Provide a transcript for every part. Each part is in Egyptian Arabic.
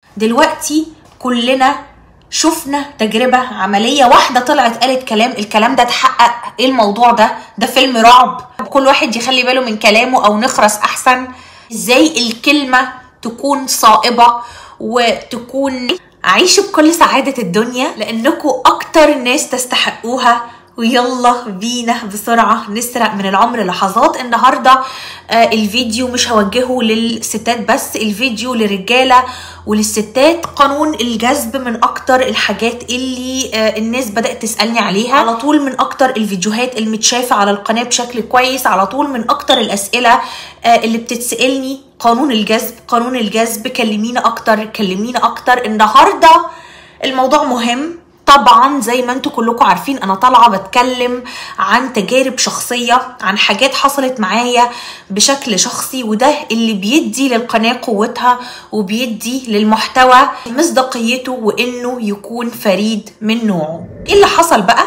دلوقتي كلنا شفنا تجربة عملية واحدة طلعت قالت كلام الكلام ده اتحقق ايه الموضوع ده ده فيلم رعب كل واحد يخلي باله من كلامه او نخرس احسن ازاي الكلمة تكون صائبة وتكون عيشوا بكل سعادة الدنيا لانكم اكتر ناس تستحقوها ويلا بينا بسرعة نسرق من العمر لحظات النهاردة آه الفيديو مش هوجهه للستات بس الفيديو للرجالة وللستات قانون الجذب من اكتر الحاجات اللي آه الناس بدأت تسألني عليها على طول من اكتر الفيديوهات المتشافة على القناة بشكل كويس على طول من اكتر الاسئلة آه اللي بتتسألني قانون الجذب قانون الجذب كلمينا اكتر كلمينا اكتر النهاردة الموضوع مهم طبعا زي ما انتوا كلكم عارفين انا طالعه بتكلم عن تجارب شخصيه عن حاجات حصلت معايا بشكل شخصي وده اللي بيدي للقناه قوتها وبيدي للمحتوى مصداقيته وانه يكون فريد من نوعه ايه اللي حصل بقى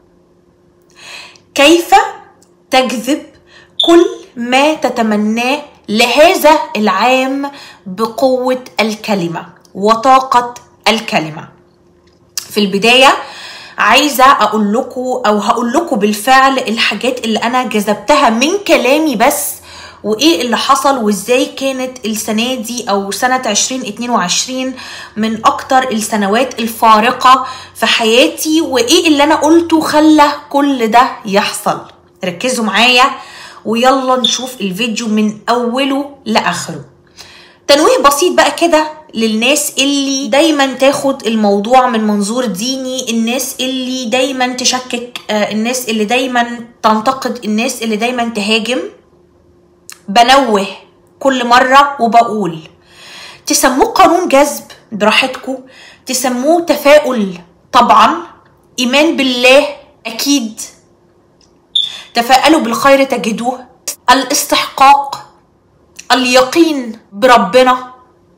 كيف تجذب كل ما تتمناه لهذا العام بقوه الكلمه وطاقه الكلمه في البدايه عايزه اقول لكم او هقول لكم بالفعل الحاجات اللي انا جذبتها من كلامي بس وايه اللي حصل وازاي كانت السنه دي او سنه 2022 من اكتر السنوات الفارقه في حياتي وايه اللي انا قلته خلى كل ده يحصل ركزوا معايا ويلا نشوف الفيديو من اوله لاخره تنويه بسيط بقى كده للناس اللي دايما تاخد الموضوع من منظور ديني الناس اللي دايما تشكك الناس اللي دايما تنتقد الناس اللي دايما تهاجم بنوه كل مرة وبقول تسموه قانون جذب براحتكم تسموه تفاؤل طبعا إيمان بالله أكيد تفاءلوا بالخير تجدوه الاستحقاق اليقين بربنا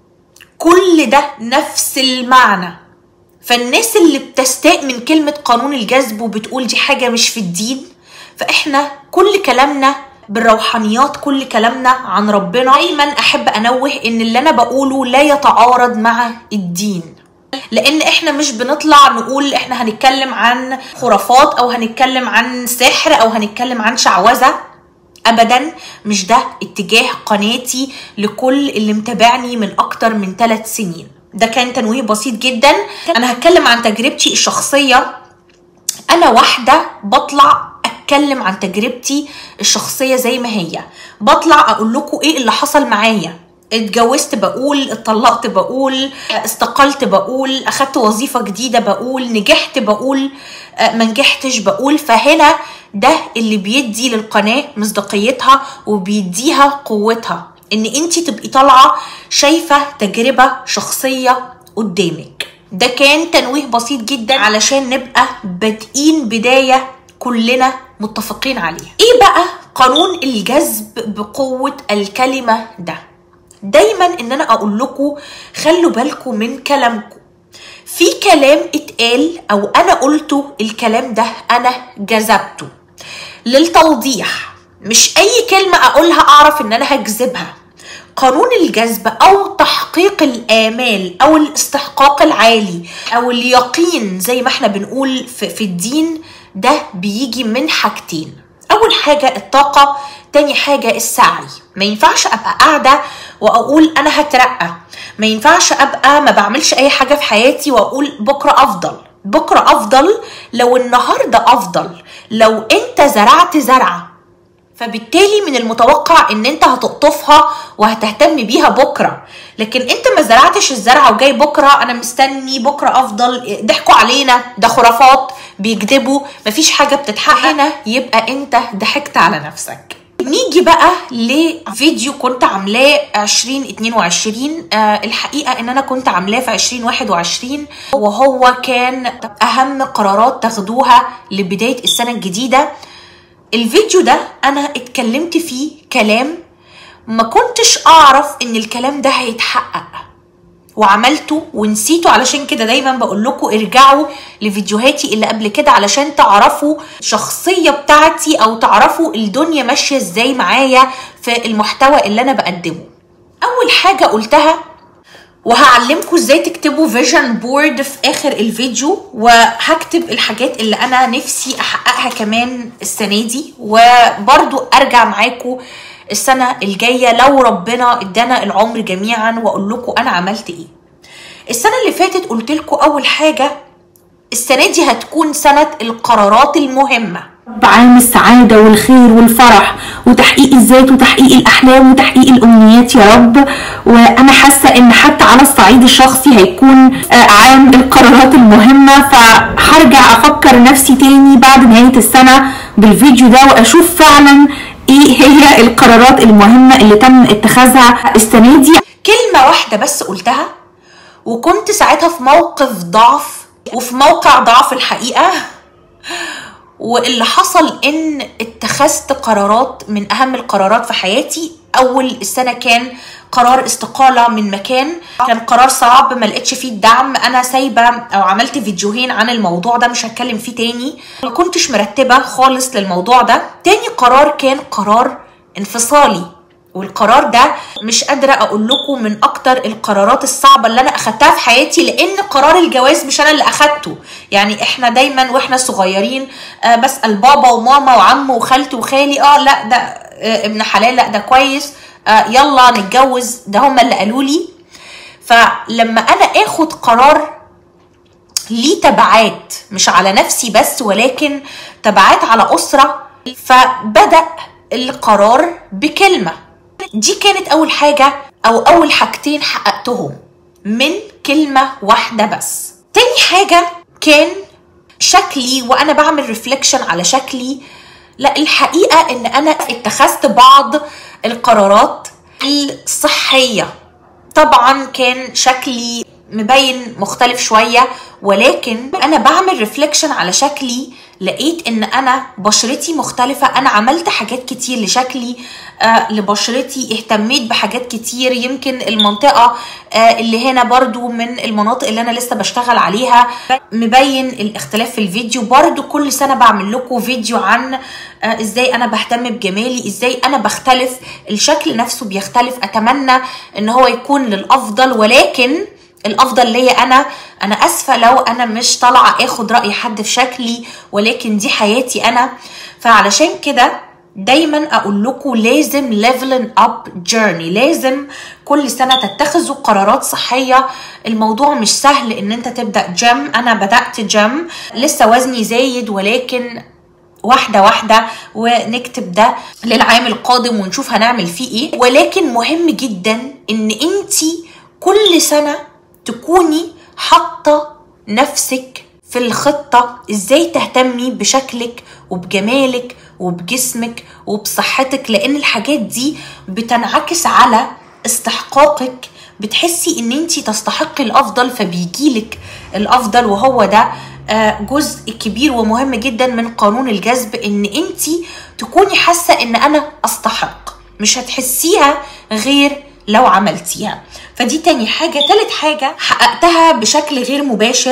كل ده نفس المعنى فالناس اللي بتستاء من كلمة قانون الجذب وبتقول دي حاجة مش في الدين فإحنا كل كلامنا بالروحانيات كل كلامنا عن ربنا دايما أحب أنوه إن اللي أنا بقوله لا يتعارض مع الدين لان احنا مش بنطلع نقول احنا هنتكلم عن خرافات او هنتكلم عن سحر او هنتكلم عن شعوذه ابدا مش ده اتجاه قناتي لكل اللي متابعني من اكتر من ثلاث سنين ده كان تنويه بسيط جدا انا هتكلم عن تجربتي الشخصيه انا واحده بطلع اتكلم عن تجربتي الشخصيه زي ما هي بطلع اقول لكم ايه اللي حصل معايا اتجوزت بقول اتطلقت بقول استقلت بقول اخدت وظيفة جديدة بقول نجحت بقول ما نجحتش بقول فهنا ده اللي بيدي للقناة مصداقيتها وبيديها قوتها ان انت تبقي طالعة شايفة تجربة شخصية قدامك ده كان تنويه بسيط جدا علشان نبقى بادئين بداية كلنا متفقين عليها ايه بقى قانون الجذب بقوة الكلمة ده دايما ان انا اقول لكم خلوا بالكم من كلامكم في كلام اتقال او انا قلته الكلام ده انا جذبته للتوضيح مش اي كلمة اقولها اعرف ان انا هجذبها قانون الجذب او تحقيق الامال او الاستحقاق العالي او اليقين زي ما احنا بنقول في, في الدين ده بيجي من حاجتين اول حاجة الطاقة تاني حاجة السعي ما ينفعش ابقى قاعدة واقول انا هترقى ما ينفعش ابقى ما بعملش اي حاجة في حياتي واقول بكرة افضل بكرة افضل لو النهاردة افضل لو انت زرعت زرعة فبالتالي من المتوقع ان انت هتقطفها وهتهتم بيها بكرة لكن انت ما زرعتش الزرعة وجاي بكرة انا مستني بكرة افضل ضحكوا علينا ده خرافات بيكذبوا مفيش حاجة بتتحقق هنا يبقى انت ضحكت على نفسك نيجي بقى لفيديو كنت عاملاه 2022 آه الحقيقة ان انا كنت عاملاه في 2021 وهو كان اهم قرارات تاخدوها لبداية السنة الجديدة الفيديو ده انا اتكلمت فيه كلام ما كنتش اعرف ان الكلام ده هيتحقق وعملته ونسيته علشان كده دايما بقول لكم ارجعوا لفيديوهاتي اللي قبل كده علشان تعرفوا الشخصيه بتاعتي او تعرفوا الدنيا ماشيه ازاي معايا في المحتوى اللي انا بقدمه اول حاجه قلتها وهعلمكم ازاي تكتبوا فيجن بورد في اخر الفيديو وهكتب الحاجات اللي انا نفسي احققها كمان السنه دي وبرضو ارجع معاكم السنه الجايه لو ربنا ادانا العمر جميعا واقول لكم انا عملت ايه السنه اللي فاتت قلت لكم اول حاجه السنه دي هتكون سنه القرارات المهمه بعام السعادة والخير والفرح وتحقيق الذات وتحقيق الأحلام وتحقيق الأمنيات يا رب وأنا حاسة إن حتى على الصعيد الشخصي هيكون آه، عام القرارات المهمة فهرجع أفكر نفسي تاني بعد نهاية السنة بالفيديو ده وأشوف فعلا إيه هي القرارات المهمة اللي تم اتخاذها السنة دي كلمة واحدة بس قلتها وكنت ساعتها في موقف ضعف وفي موقع ضعف الحقيقة واللي حصل ان اتخذت قرارات من اهم القرارات في حياتي اول السنه كان قرار استقاله من مكان كان قرار صعب ما لقيتش فيه الدعم انا سايبه او عملت فيديوهين عن الموضوع ده مش هتكلم فيه تاني ما كنتش مرتبه خالص للموضوع ده تاني قرار كان قرار انفصالي والقرار ده مش قادرة أقول لكم من أكتر القرارات الصعبة اللي أنا أخدتها في حياتي لأن قرار الجواز مش أنا اللي أخدته يعني إحنا دايما وإحنا صغيرين آه بسأل بابا وماما وعم وخالتي وخالي آه لا ده آه ابن حلال لا ده كويس آه يلا نتجوز ده هما اللي قالوا لي فلما أنا آخد قرار ليه تبعات مش على نفسي بس ولكن تبعات على أسرة فبدأ القرار بكلمة دي كانت أول حاجة أو أول حاجتين حققتهم من كلمة واحدة بس تاني حاجة كان شكلي وأنا بعمل ريفليكشن على شكلي لا الحقيقة إن أنا اتخذت بعض القرارات الصحية طبعا كان شكلي مبين مختلف شوية ولكن أنا بعمل ريفليكشن على شكلي لقيت ان انا بشرتي مختلفة انا عملت حاجات كتير لشكلي آه لبشرتي اهتميت بحاجات كتير يمكن المنطقة آه اللي هنا برضو من المناطق اللي انا لسه بشتغل عليها مبين الاختلاف في الفيديو برضو كل سنة بعمل لكم فيديو عن آه ازاي انا بهتم بجمالي ازاي انا بختلف الشكل نفسه بيختلف اتمنى ان هو يكون للافضل ولكن الافضل ليا انا انا اسفه لو انا مش طالعه اخد راي حد في شكلي ولكن دي حياتي انا فعلشان كده دايما اقول لكم لازم ليفلن اب جيرني لازم كل سنه تتخذوا قرارات صحيه الموضوع مش سهل ان انت تبدا جيم انا بدات جيم لسه وزني زايد ولكن واحدة واحدة ونكتب ده للعام القادم ونشوف هنعمل فيه ايه ولكن مهم جدا ان انتي كل سنة تكوني حاطه نفسك في الخطة ازاي تهتمي بشكلك وبجمالك وبجسمك وبصحتك لان الحاجات دي بتنعكس على استحقاقك بتحسي ان انت تستحقي الافضل فبيجيلك الافضل وهو ده جزء كبير ومهم جدا من قانون الجذب ان انت تكوني حاسه ان انا استحق مش هتحسيها غير لو عملتيها فدي تاني حاجة تالت حاجة حققتها بشكل غير مباشر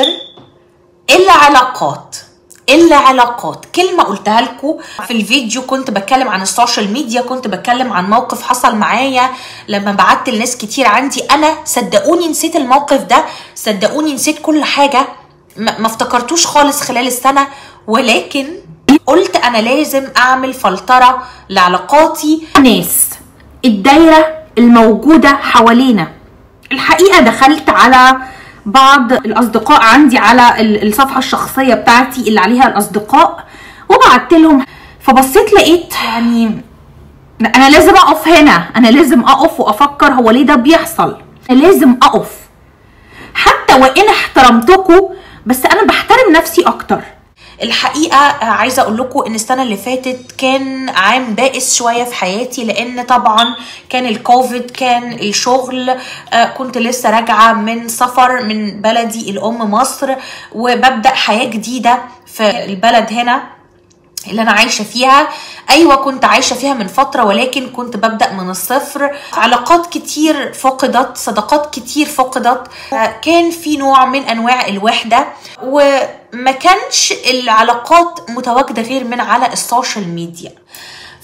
العلاقات العلاقات كلمة قلتها لكم في الفيديو كنت بتكلم عن السوشيال ميديا كنت بتكلم عن موقف حصل معايا لما بعت لناس كتير عندي انا صدقوني نسيت الموقف ده صدقوني نسيت كل حاجة ما افتكرتوش خالص خلال السنة ولكن قلت انا لازم اعمل فلترة لعلاقاتي ناس الدايرة الموجودة حوالينا الحقيقة دخلت على بعض الأصدقاء عندي على الصفحة الشخصية بتاعتي اللي عليها الأصدقاء وبعت لهم فبصيت لقيت يعني أنا لازم أقف هنا أنا لازم أقف وأفكر هو ليه ده بيحصل أنا لازم أقف حتى وإن احترمتكم بس أنا بحترم نفسي أكتر الحقيقه عايزه اقول لكم ان السنه اللي فاتت كان عام بائس شويه في حياتي لان طبعا كان الكوفيد كان الشغل كنت لسه راجعه من سفر من بلدي الام مصر وببدا حياه جديده في البلد هنا اللي انا عايشه فيها ايوه كنت عايشه فيها من فتره ولكن كنت ببدا من الصفر علاقات كتير فقدت صداقات كتير فقدت كان في نوع من انواع الوحده وما كانش العلاقات متواجده غير من على السوشيال ميديا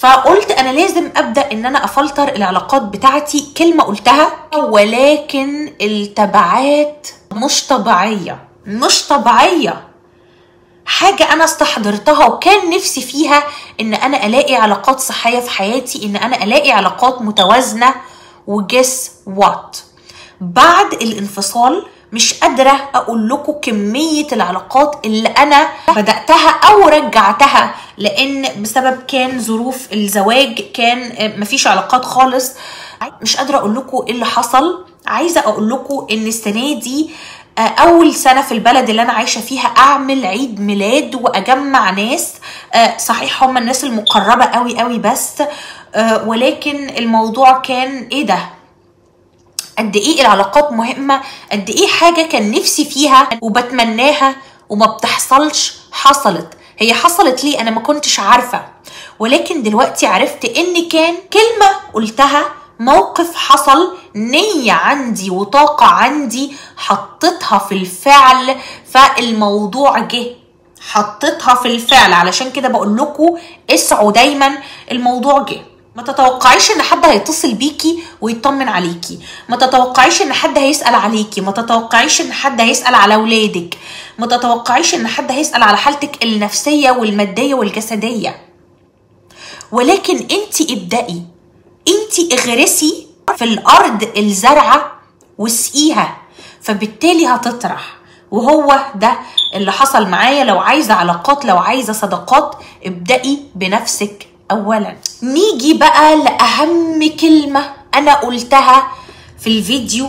فقلت انا لازم ابدا ان انا افلتر العلاقات بتاعتي كلمه قلتها ولكن التبعات مش طبيعيه مش طبيعيه حاجة أنا استحضرتها وكان نفسي فيها إن أنا ألاقي علاقات صحية في حياتي إن أنا ألاقي علاقات متوازنة وجس وات بعد الانفصال مش قادرة أقول لكم كمية العلاقات اللي أنا بدأتها أو رجعتها لأن بسبب كان ظروف الزواج كان مفيش علاقات خالص مش قادرة أقول لكم إيه اللي حصل عايزة أقول لكم إن السنة دي اول سنه في البلد اللي انا عايشه فيها اعمل عيد ميلاد واجمع ناس صحيح هم الناس المقربه قوي قوي بس ولكن الموضوع كان ايه ده قد ايه العلاقات مهمه قد ايه حاجه كان نفسي فيها وبتمناها وما بتحصلش حصلت هي حصلت ليه انا ما كنتش عارفه ولكن دلوقتي عرفت ان كان كلمه قلتها موقف حصل نية عندي وطاقة عندي حطيتها في الفعل فالموضوع جه حطيتها في الفعل علشان كده بقول لكم اسعوا دايما الموضوع جه ما تتوقعيش ان حد هيتصل بيكي ويطمن عليكي ما تتوقعيش ان حد هيسأل عليكي ما تتوقعيش ان حد هيسأل على اولادك ما تتوقعيش ان حد هيسأل على حالتك النفسية والمادية والجسدية ولكن انت ابدأي انت اغرسي في الارض الزرعه واسقيها فبالتالي هتطرح وهو ده اللي حصل معايا لو عايزه علاقات لو عايزه صداقات ابدأي بنفسك اولا نيجي بقى لاهم كلمه انا قلتها في الفيديو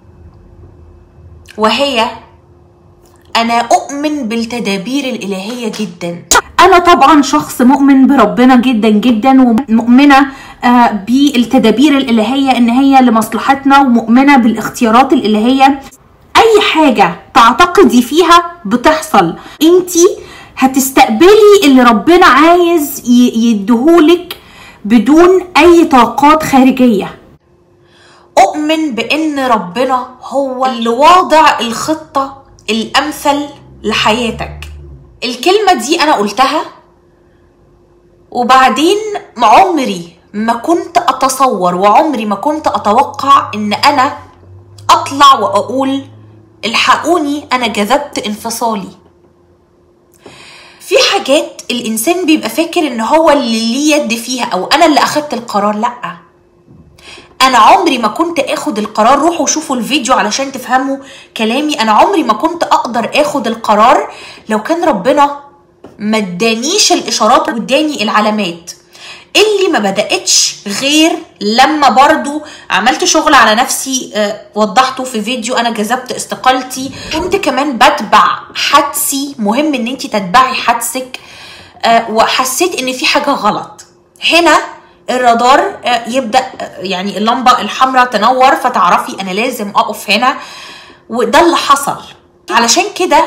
وهي انا اؤمن بالتدابير الالهيه جدا انا طبعا شخص مؤمن بربنا جدا جدا ومؤمنه آه بالتدابير الالهيه ان هي لمصلحتنا ومؤمنه بالاختيارات الالهيه اي حاجه تعتقدي فيها بتحصل انتي هتستقبلي اللي ربنا عايز يديهولك بدون اي طاقات خارجيه اؤمن بان ربنا هو اللي واضع الخطه الامثل لحياتك الكلمة دي أنا قلتها وبعدين عمري ما كنت أتصور وعمري ما كنت أتوقع إن أنا أطلع وأقول الحقوني أنا جذبت انفصالي في حاجات الإنسان بيبقى فاكر إن هو اللي ليه يد فيها أو أنا اللي أخدت القرار لأ انا عمري ما كنت اخد القرار روحوا شوفوا الفيديو علشان تفهموا كلامي انا عمري ما كنت اقدر اخد القرار لو كان ربنا ما ادانيش الاشارات واداني العلامات اللي ما بدأتش غير لما برضو عملت شغل على نفسي آه وضحته في فيديو انا جذبت استقالتي كنت كمان بتبع حدسي مهم ان انت تتبعي حدسك آه وحسيت ان في حاجة غلط هنا الرادار يبدا يعني اللمبه الحمراء تنور فتعرفي انا لازم اقف هنا وده اللي حصل علشان كده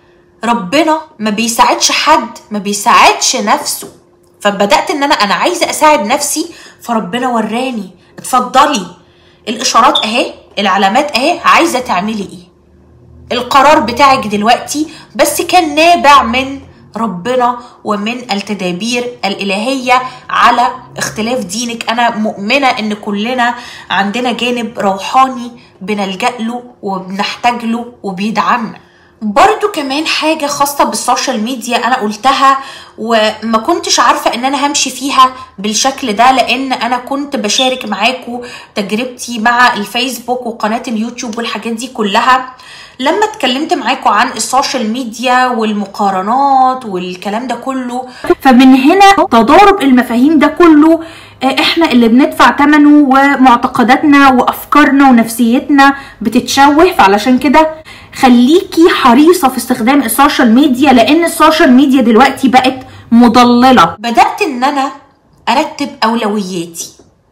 ربنا ما بيساعدش حد ما بيساعدش نفسه فبدات ان انا انا عايزه اساعد نفسي فربنا وراني اتفضلي الاشارات اهي العلامات اهي عايزه تعملي ايه القرار بتاعك دلوقتي بس كان نابع من ربنا ومن التدابير الإلهية على اختلاف دينك أنا مؤمنة إن كلنا عندنا جانب روحاني بنلجأ له وبنحتاج له وبيدعمنا برضو كمان حاجة خاصة بالسوشيال ميديا أنا قلتها وما كنتش عارفة إن أنا همشي فيها بالشكل ده لأن أنا كنت بشارك معاكم تجربتي مع الفيسبوك وقناة اليوتيوب والحاجات دي كلها لما اتكلمت معاكم عن السوشيال ميديا والمقارنات والكلام ده كله فمن هنا تضارب المفاهيم ده كله احنا اللي بندفع ثمنه ومعتقداتنا وافكارنا ونفسيتنا بتتشوه فعلشان كده خليكي حريصة في استخدام السوشيال ميديا لان السوشيال ميديا دلوقتي بقت مضللة بدأت ان انا ارتب اولوياتي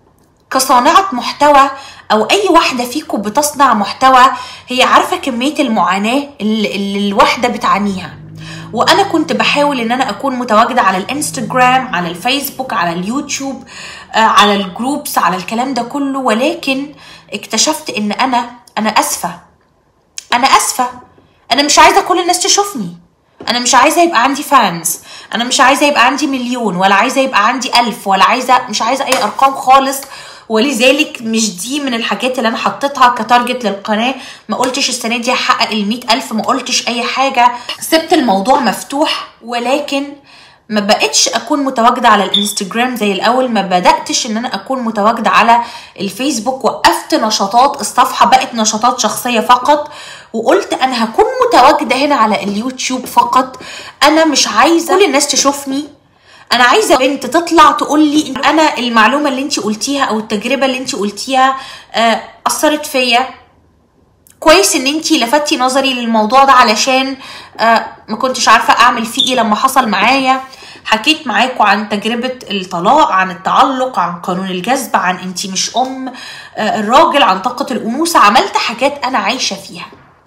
كصانعة محتوى او اي واحدة فيكم بتصنع محتوى هي عارفة كمية المعاناة اللي, اللي الواحدة بتعانيها وانا كنت بحاول ان انا اكون متواجدة على الانستجرام على الفيسبوك على اليوتيوب آه على الجروبس على الكلام ده كله ولكن اكتشفت ان انا انا اسفة انا اسفة انا مش عايزة كل الناس تشوفني انا مش عايزه يبقى عندي فانز انا مش عايزه يبقى عندي مليون ولا عايزه يبقى عندي ألف ولا عايزه مش عايزه اي ارقام خالص ولذلك مش دي من الحاجات اللي انا حطيتها كتارجت للقناه ما قلتش السنه دي هحقق ال ألف ما قلتش اي حاجه سبت الموضوع مفتوح ولكن ما بقتش اكون متواجده على الانستجرام زي الاول ما بداتش ان انا اكون متواجده على الفيسبوك وقفت نشاطات الصفحه بقت نشاطات شخصيه فقط وقلت انا هكون متواجده هنا على اليوتيوب فقط انا مش عايزه كل الناس تشوفني انا عايزه بنت تطلع تقول لي انا المعلومه اللي انت قلتيها او التجربه اللي انت قلتيها آه، اثرت فيا كويس ان انت لفتي نظري للموضوع ده علشان آه، ما كنتش عارفه اعمل فيه ايه لما حصل معايا حكيت معاكم عن تجربة الطلاق عن التعلق عن قانون الجذب عن انتي مش ام آه، الراجل عن طاقة الأنوثة عملت حاجات أنا عايشة فيها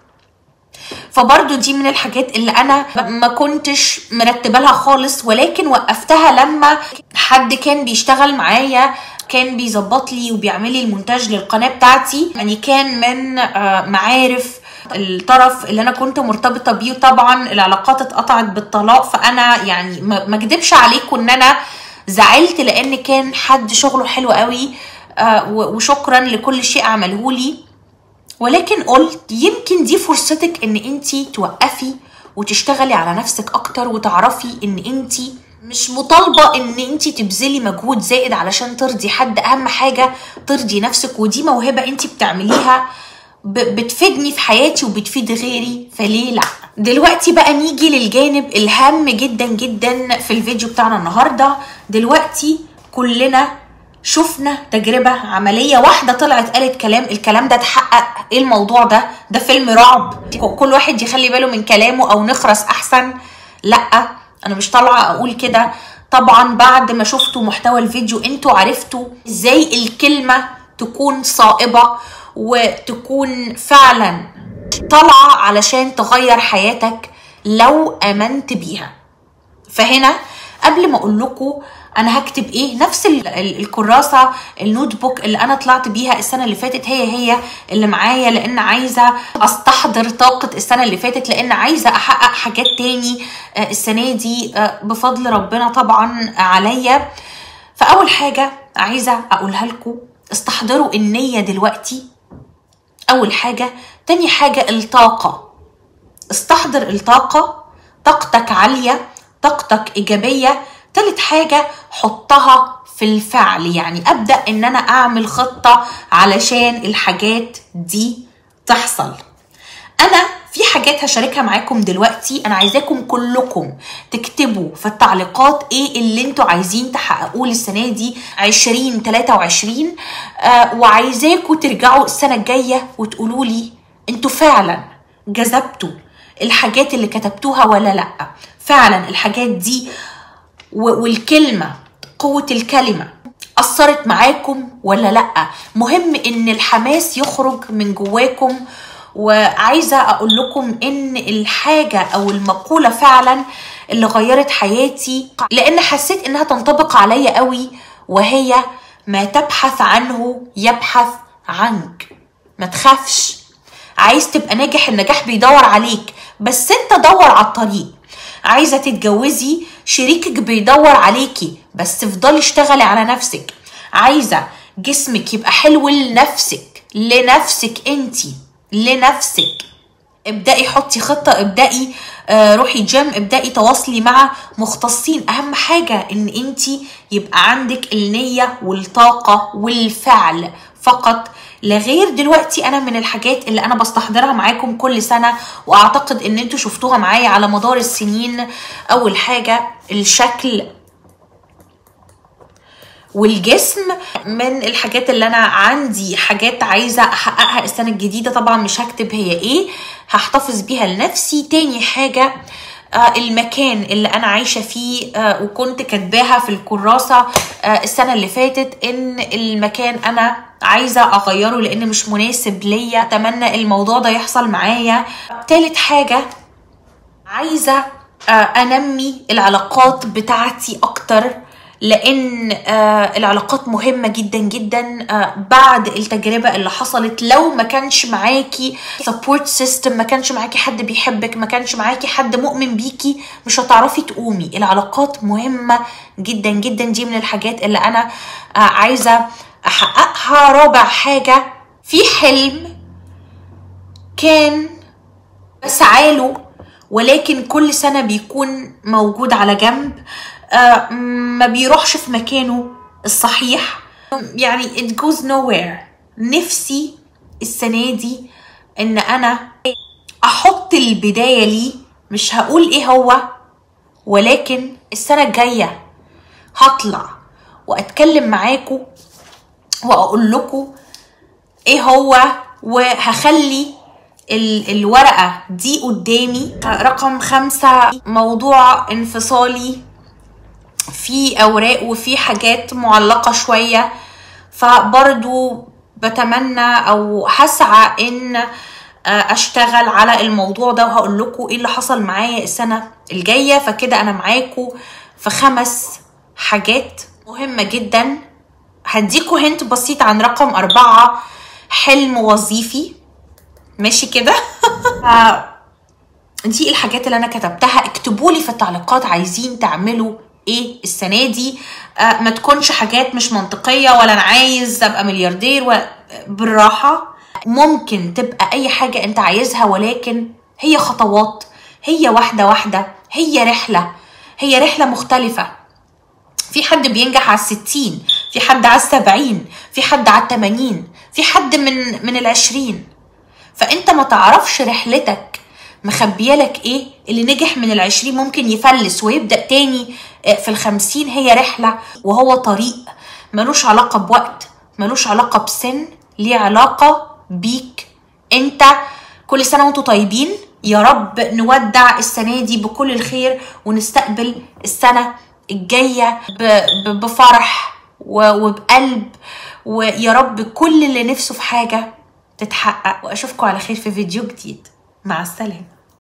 فبرضو دي من الحاجات اللي انا ما كنتش مرتبه لها خالص ولكن وقفتها لما حد كان بيشتغل معايا كان بيظبط لي وبيعمل لي المونتاج للقناه بتاعتي يعني كان من آه، معارف الطرف اللي انا كنت مرتبطه بيه طبعا العلاقات اتقطعت بالطلاق فانا يعني ما اكدبش عليكم ان انا زعلت لان كان حد شغله حلو قوي آه، وشكرا لكل شيء عمله لي ولكن قلت يمكن دي فرصتك ان انت توقفي وتشتغلي على نفسك اكتر وتعرفي ان انت مش مطالبه ان انت تبذلي مجهود زائد علشان ترضي حد اهم حاجه ترضي نفسك ودي موهبه انت بتعمليها بتفيدني في حياتي وبتفيد غيري فليه لا دلوقتي بقى نيجي للجانب الهام جدا جدا في الفيديو بتاعنا النهارده دلوقتي كلنا شفنا تجربة عملية واحدة طلعت قالت كلام الكلام ده اتحقق ايه الموضوع ده ده فيلم رعب كل واحد يخلي باله من كلامه او نخرس احسن لا انا مش طالعة اقول كده طبعا بعد ما شفتوا محتوى الفيديو انتوا عرفتوا ازاي الكلمة تكون صائبة وتكون فعلا طالعة علشان تغير حياتك لو امنت بيها فهنا قبل ما اقول لكم انا هكتب ايه نفس الكراسه النوت بوك اللي انا طلعت بيها السنه اللي فاتت هي هي اللي معايا لان عايزه استحضر طاقه السنه اللي فاتت لان عايزه احقق حاجات تاني آه، السنه دي آه، بفضل ربنا طبعا عليا فاول حاجه عايزه اقولها لكم استحضروا النيه دلوقتي اول حاجه تاني حاجه الطاقه استحضر الطاقه طاقتك عاليه طاقتك ايجابيه تالت حاجة حطها في الفعل يعني ابدا ان انا اعمل خطة علشان الحاجات دي تحصل انا في حاجات هشاركها معاكم دلوقتي انا عايزاكم كلكم تكتبوا في التعليقات ايه اللي انتوا عايزين تحققوه السنه دي 2023 آه وعايزاكم ترجعوا السنه الجايه وتقولوا لي انتوا فعلا جذبتوا الحاجات اللي كتبتوها ولا لا فعلا الحاجات دي والكلمة قوة الكلمة أثرت معاكم ولا لأ مهم إن الحماس يخرج من جواكم وعايزة أقول لكم إن الحاجة أو المقولة فعلا اللي غيرت حياتي لأن حسيت إنها تنطبق عليا قوي وهي ما تبحث عنه يبحث عنك ما تخافش عايز تبقى ناجح النجاح بيدور عليك بس انت دور على الطريق عايزة تتجوزي شريكك بيدور عليكي بس افضلي اشتغلي على نفسك عايزة جسمك يبقى حلو لنفسك لنفسك انتي لنفسك ابدأي حطي خطة ابدأي آه روحي جيم ابدأي تواصلي مع مختصين اهم حاجة ان انتي يبقى عندك النية والطاقة والفعل فقط لغير دلوقتي انا من الحاجات اللي انا بستحضرها معاكم كل سنه واعتقد ان انتوا شفتوها معايا على مدار السنين اول حاجه الشكل والجسم من الحاجات اللي انا عندي حاجات عايزه احققها السنه الجديده طبعا مش هكتب هي ايه هحتفظ بيها لنفسي تاني حاجه آه، المكان اللي انا عايشه فيه آه، وكنت كاتباها في الكراسه آه، السنه اللي فاتت ان المكان انا عايزه اغيره لان مش مناسب ليا اتمنى الموضوع ده يحصل معايا تالت حاجه عايزه انمي العلاقات بتاعتي اكتر لان آه العلاقات مهمه جدا جدا آه بعد التجربه اللي حصلت لو ما كانش معاكي سبورت سيستم ما كانش معاكي حد بيحبك ما كانش معاكي حد مؤمن بيكي مش هتعرفي تقومي العلاقات مهمه جدا جدا دي من الحاجات اللي انا آه عايزه احققها رابع حاجه في حلم كان بسعاله ولكن كل سنه بيكون موجود على جنب آه ما بيروحش في مكانه الصحيح يعني it goes nowhere نفسي السنة دي ان انا احط البداية لي مش هقول ايه هو ولكن السنة الجاية هطلع واتكلم معاكم واقول لكم ايه هو وهخلي ال- الورقة دي قدامي رقم خمسة موضوع انفصالي في اوراق وفي حاجات معلقه شويه فبرضو بتمنى او هسعى ان اشتغل على الموضوع ده وهقول لكم ايه اللي حصل معايا السنه الجايه فكده انا معاكم في خمس حاجات مهمه جدا هديكوا هنت بسيط عن رقم أربعة حلم وظيفي ماشي كده دي الحاجات اللي انا كتبتها اكتبوا لي في التعليقات عايزين تعملوا ايه السنه دي آه ما تكونش حاجات مش منطقيه ولا انا عايز ابقى ملياردير ولا بالراحه ممكن تبقى اي حاجه انت عايزها ولكن هي خطوات هي واحده واحده هي رحله هي رحله مختلفه في حد بينجح على الستين في حد على السبعين في حد على التمانين في حد من من العشرين فانت ما تعرفش رحلتك مخبيه لك ايه اللي نجح من العشرين ممكن يفلس ويبدا تاني في الخمسين هي رحله وهو طريق ملوش علاقه بوقت ملوش علاقه بسن ليه علاقه بيك انت كل سنه وانتم طيبين يا رب نودع السنه دي بكل الخير ونستقبل السنه الجايه بفرح وبقلب ويا رب كل اللي نفسه في حاجه تتحقق واشوفكم على خير في فيديو جديد مع السلامه